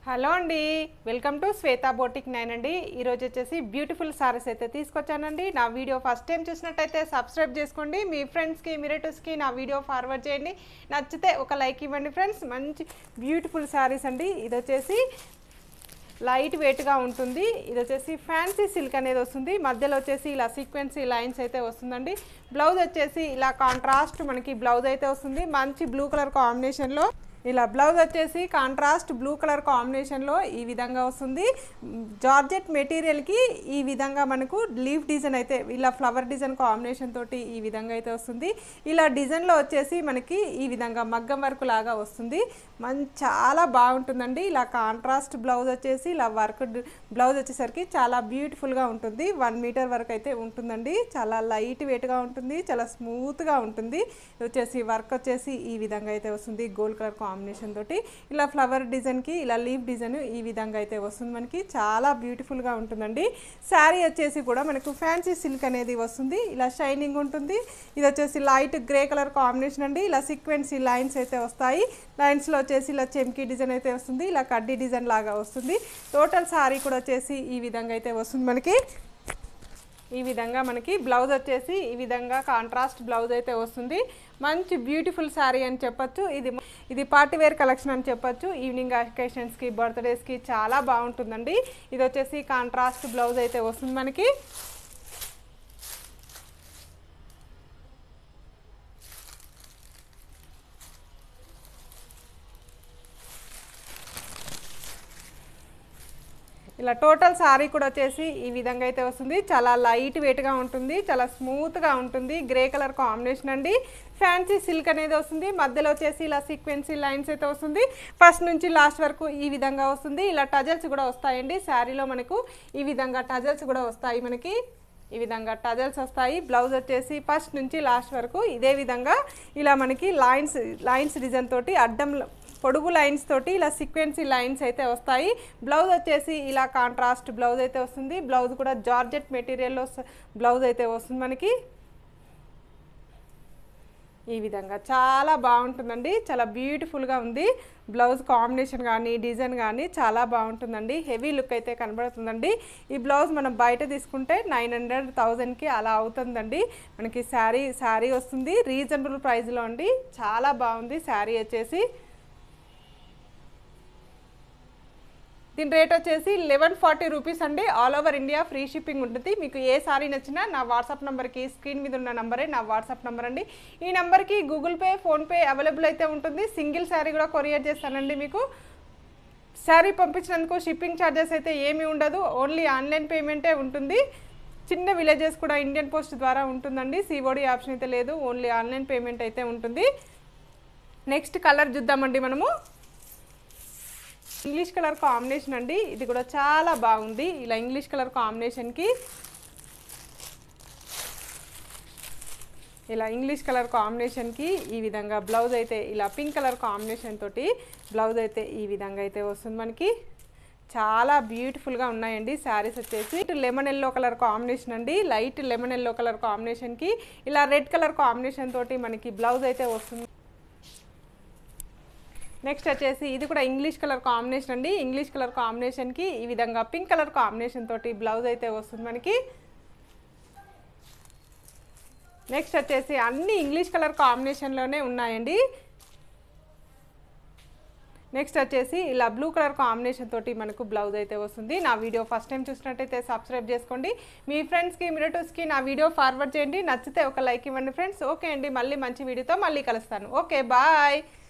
hello అండి welcome to Shweta boutique nine అండి ఈరోజు వచ్చేసి బ్యూటిఫుల్ సారీస్ అయితే తీసుకొచ్చానండి నా వీడియో ఫస్ట్ టైం చూసినట్టయితే సబ్స్క్రైబ్ చేసుకోండి మీ ఫ్రెండ్స్కి మీ రిలేటివ్స్కి నా వీడియో ఫార్వర్డ్ చేయండి నచ్చితే ఒక లైక్ ఇవ్వండి ఫ్రెండ్స్ మంచి బ్యూటిఫుల్ సారీస్ అండి ఇది వచ్చేసి లైట్ వెయిట్గా ఉంటుంది ఇది వచ్చేసి ఫ్యాన్సీ సిల్క్ అనేది వస్తుంది మధ్యలో వచ్చేసి ఇలా సీక్వెన్సీ లైన్స్ అయితే వస్తుందండి బ్లౌజ్ వచ్చేసి ఇలా కాంట్రాస్ట్ మనకి బ్లౌజ్ అయితే వస్తుంది మంచి బ్లూ కలర్ కాంబినేషన్లో ఇలా బ్లౌజ్ వచ్చేసి కాంట్రాస్ట్ బ్లూ కలర్ కాంబినేషన్లో ఈ విధంగా వస్తుంది జార్జెట్ మెటీరియల్కి ఈ విధంగా మనకు లీఫ్ డిజైన్ అయితే ఇలా ఫ్లవర్ డిజైన్ కాంబినేషన్ తోటి ఈ విధంగా అయితే వస్తుంది ఇలా డిజైన్లో వచ్చేసి మనకి ఈ విధంగా మగ్గం వర్క్ లాగా వస్తుంది మన్ చాలా బాగుంటుందండి ఇలా కాంట్రాస్ట్ బ్లౌజ్ వచ్చేసి ఇలా వర్క్ బ్లౌజ్ వచ్చేసరికి చాలా బ్యూటిఫుల్గా ఉంటుంది వన్ మీటర్ వరకు అయితే ఉంటుందండి చాలా లైట్ వెయిట్గా ఉంటుంది చాలా స్మూత్గా ఉంటుంది ఇది వచ్చేసి వర్క్ వచ్చేసి ఈ విధంగా అయితే వస్తుంది గోల్డ్ కలర్ కాంబినేషన్ తోటి ఇలా ఫ్లవర్ డిజైన్కి ఇలా లీఫ్ డిజైన్ ఈ విధంగా అయితే వస్తుంది మనకి చాలా బ్యూటిఫుల్గా ఉంటుందండి శారీ వచ్చేసి కూడా మనకు ఫ్యాన్సీ సిల్క్ అనేది వస్తుంది ఇలా షైనింగ్ ఉంటుంది ఇది వచ్చేసి లైట్ గ్రే కలర్ కాంబినేషన్ అండి ఇలా సీక్వెన్సీ లైన్స్ అయితే వస్తాయి లైన్స్లో వచ్చేసి ఇలా చెమ్కీ డిజైన్ అయితే వస్తుంది ఇలా కడ్డీ డిజైన్ లాగా వస్తుంది టోటల్ శారీ కూడా వచ్చేసి ఈ విధంగా అయితే వస్తుంది మనకి ఈ విధంగా మనకి బ్లౌజ్ వచ్చేసి ఈ విధంగా కాంట్రాస్ట్ బ్లౌజ్ అయితే వస్తుంది మంచి బ్యూటిఫుల్ శారీ అని చెప్పొచ్చు ఇది ఇది పార్టీ వేర్ కలెక్షన్ అని చెప్పొచ్చు ఈవినింగ్ అకేషన్స్కి బర్త్డేస్కి చాలా బాగుంటుందండి ఇది వచ్చేసి కాంట్రాస్ట్ బ్లౌజ్ అయితే వస్తుంది మనకి ఇలా టోటల్ శారీ కూడా వచ్చేసి ఈ విధంగా అయితే వస్తుంది చాలా లైట్ వెయిట్గా ఉంటుంది చాలా స్మూత్గా ఉంటుంది గ్రే కలర్ కాంబినేషన్ అండి ఫ్యాన్సీ సిల్క్ అనేది వస్తుంది మధ్యలో వచ్చేసి ఇలా సీక్వెన్సీ లైన్స్ అయితే వస్తుంది ఫస్ట్ నుంచి లాస్ట్ వరకు ఈ విధంగా వస్తుంది ఇలా టజల్స్ కూడా వస్తాయండి శారీలో మనకు ఈ విధంగా టజల్స్ కూడా వస్తాయి మనకి ఈ విధంగా టజల్స్ వస్తాయి బ్లౌజ్ వచ్చేసి ఫస్ట్ నుంచి లాస్ట్ వరకు ఇదే విధంగా ఇలా మనకి లైన్స్ లైన్స్ డిజైన్ తోటి అడ్డం పొడుగు లైన్స్ తోటి ఇలా సీక్వెన్సీ లైన్స్ అయితే వస్తాయి బ్లౌజ్ వచ్చేసి ఇలా కాంట్రాస్ట్ బ్లౌజ్ అయితే వస్తుంది బ్లౌజ్ కూడా జార్జెట్ మెటీరియల్లో బ్లౌజ్ అయితే వస్తుంది మనకి ఈ విధంగా చాలా బాగుంటుందండి చాలా బ్యూటిఫుల్గా ఉంది బ్లౌజ్ కాంబినేషన్ కానీ డిజైన్ కానీ చాలా బాగుంటుందండి హెవీ లుక్ అయితే కనబడుతుందండి ఈ బ్లౌజ్ మనం బయట తీసుకుంటే నైన్ హండ్రెడ్ థౌజండ్కి అలా అవుతుందండి మనకి శారీ శారీ వస్తుంది రీజనబుల్ ప్రైస్లో అండి చాలా బాగుంది శారీ వచ్చేసి దీని రేట్ వచ్చేసి లెవెన్ ఫార్టీ రూపీస్ అండి all over India free shipping ఉంటుంది మీకు ఏ సారీ నచ్చినా నా వాట్సాప్ నెంబర్కి స్క్రీన్ మీద ఉన్న నెంబరే నా వాట్సాప్ నెంబర్ అండి ఈ నెంబర్కి గూగుల్ పే ఫోన్పే అవైలబుల్ అయితే ఉంటుంది సింగిల్ శారీ కూడా కొరియర్ చేస్తానండి మీకు శారీ పంపించినందుకు షిప్పింగ్ ఛార్జెస్ అయితే ఏమీ ఉండదు ఓన్లీ ఆన్లైన్ పేమెంటే ఉంటుంది చిన్న విలేజెస్ కూడా ఇండియన్ పోస్ట్ ద్వారా ఉంటుందండి సిఓడి ఆప్షన్ అయితే లేదు ఓన్లీ ఆన్లైన్ పేమెంట్ అయితే ఉంటుంది నెక్స్ట్ కలర్ చూద్దామండి మనము ఇంగ్లీష్ కలర్ కాంబినేషన్ అండి ఇది కూడా చాలా బాగుంది ఇలా ఇంగ్లీష్ కలర్ కాంబినేషన్కి ఇలా ఇంగ్లీష్ కలర్ కాంబినేషన్కి ఈ విధంగా బ్లౌజ్ అయితే ఇలా పింక్ కలర్ కాంబినేషన్ తోటి బ్లౌజ్ అయితే ఈ విధంగా అయితే వస్తుంది మనకి చాలా బ్యూటిఫుల్గా ఉన్నాయండి శారీస్ వచ్చేసి లెమన్ ఎల్లో కలర్ కాంబినేషన్ అండి లైట్ లెమన్ ఎల్లో కలర్ కాంబినేషన్కి ఇలా రెడ్ కలర్ కాంబినేషన్ తోటి మనకి బ్లౌజ్ అయితే వస్తుంది నెక్స్ట్ వచ్చేసి ఇది కూడా ఇంగ్లీష్ కలర్ కాంబినేషన్ అండి ఇంగ్లీష్ కలర్ కాంబినేషన్కి ఈ విధంగా పింక్ కలర్ కాంబినేషన్ తోటి బ్లౌజ్ అయితే వస్తుంది మనకి నెక్స్ట్ వచ్చేసి అన్ని ఇంగ్లీష్ కలర్ కాంబినేషన్లోనే ఉన్నాయండి నెక్స్ట్ వచ్చేసి ఇలా బ్లూ కలర్ కాంబినేషన్ తోటి మనకు బ్లౌజ్ అయితే వస్తుంది నా వీడియో ఫస్ట్ టైం చూసినట్టయితే సబ్స్క్రైబ్ చేసుకోండి మీ ఫ్రెండ్స్కి రిలేటివ్స్కి నా వీడియో ఫార్వర్డ్ చేయండి నచ్చితే ఒక లైక్ ఇవ్వండి ఫ్రెండ్స్ ఓకే అండి మళ్ళీ మంచి వీడియోతో మళ్ళీ కలుస్తాను ఓకే బాయ్